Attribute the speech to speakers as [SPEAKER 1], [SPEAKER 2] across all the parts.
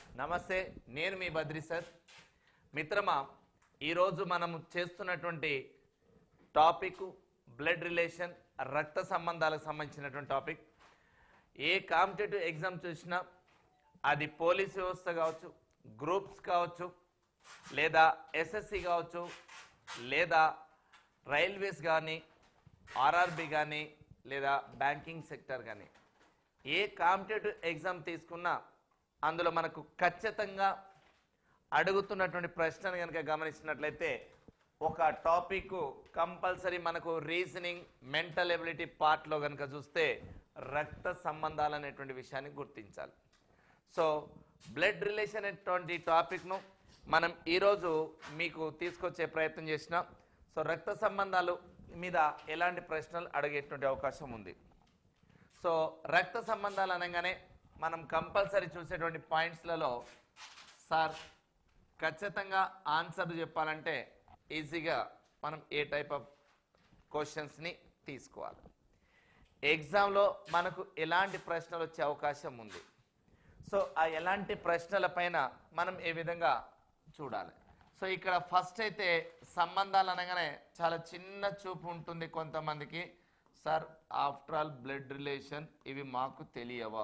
[SPEAKER 1] నమస్తే నేను మీ బద్రి సార్ మిత్రమా ఈరోజు మనం చేస్తున్నటువంటి టాపిక్ బ్లడ్ రిలేషన్ రక్త సంబంధాలకు సంబంధించినటువంటి టాపిక్ ఏ కాంపిటేటివ్ ఎగ్జామ్ చూసినా అది పోలీస్ వ్యవస్థ కావచ్చు గ్రూప్స్ కావచ్చు లేదా ఎస్ఎస్సి కావచ్చు లేదా రైల్వేస్ కానీ ఆర్ఆర్బి కానీ లేదా బ్యాంకింగ్ సెక్టర్ కానీ ఏ కాంపిటేటివ్ ఎగ్జామ్ తీసుకున్నా అందులో మనకు ఖచ్చితంగా అడుగుతున్నటువంటి ప్రశ్నను కనుక గమనించినట్లయితే ఒక టాపిక్ కంపల్సరీ మనకు రీజనింగ్ మెంటల్ ఎబిలిటీ పార్ట్లో కనుక చూస్తే రక్త సంబంధాలు అనేటువంటి విషయాన్ని గుర్తించాలి సో బ్లడ్ రిలేషన్ అనేటువంటి టాపిక్ను మనం ఈరోజు మీకు తీసుకొచ్చే ప్రయత్నం చేసినాం సో రక్త సంబంధాలు మీద ఎలాంటి ప్రశ్నలు అడిగేటువంటి అవకాశం ఉంది సో రక్త సంబంధాలు అనగానే మనం కంపల్సరీ చూసేటువంటి పాయింట్స్లలో సార్ ఖచ్చితంగా ఆన్సర్ చెప్పాలంటే ఈజీగా మనం ఏ టైప్ ఆఫ్ క్వశ్చన్స్ని తీసుకోవాలి ఎగ్జామ్లో మనకు ఎలాంటి ప్రశ్నలు వచ్చే అవకాశం ఉంది సో ఆ ఎలాంటి ప్రశ్నల పైన మనం ఏ విధంగా చూడాలి సో ఇక్కడ ఫస్ట్ అయితే సంబంధాలు అనగానే చాలా చిన్న చూపు ఉంటుంది కొంతమందికి sir after all blood relation ఇవి మాకు తెలియవా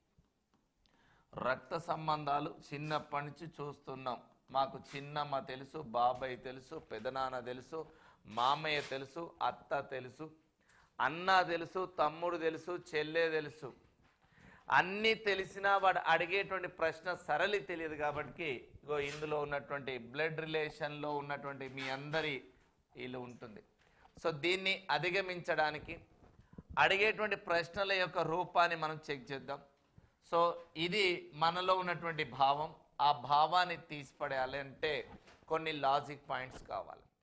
[SPEAKER 1] రక్త సంబంధాలు చిన్నప్పటి నుంచి చూస్తున్నాం మాకు చిన్నమ్మ తెలుసు బాబాయ్ తెలుసు పెదనాన్న తెలుసు మామయ్య తెలుసు అత్త తెలుసు అన్న తెలుసు తమ్ముడు తెలుసు చెల్లె తెలుసు అన్నీ తెలిసినా వాడు అడిగేటువంటి ప్రశ్న సరళి తెలియదు కాబట్టి ఇగో ఇందులో ఉన్నటువంటి బ్లడ్ రిలేషన్లో ఉన్నటువంటి మీ అందరి వీళ్ళు ఉంటుంది సో దీన్ని అధిగమించడానికి అడిగేటువంటి ప్రశ్నల యొక్క రూపాన్ని మనం చెక్ చేద్దాం సో ఇది మనలో ఉన్నటువంటి భావం ఆ భావాన్ని తీసిపడేయాలి అంటే కొన్ని లాజిక్ పాయింట్స్ కావాలి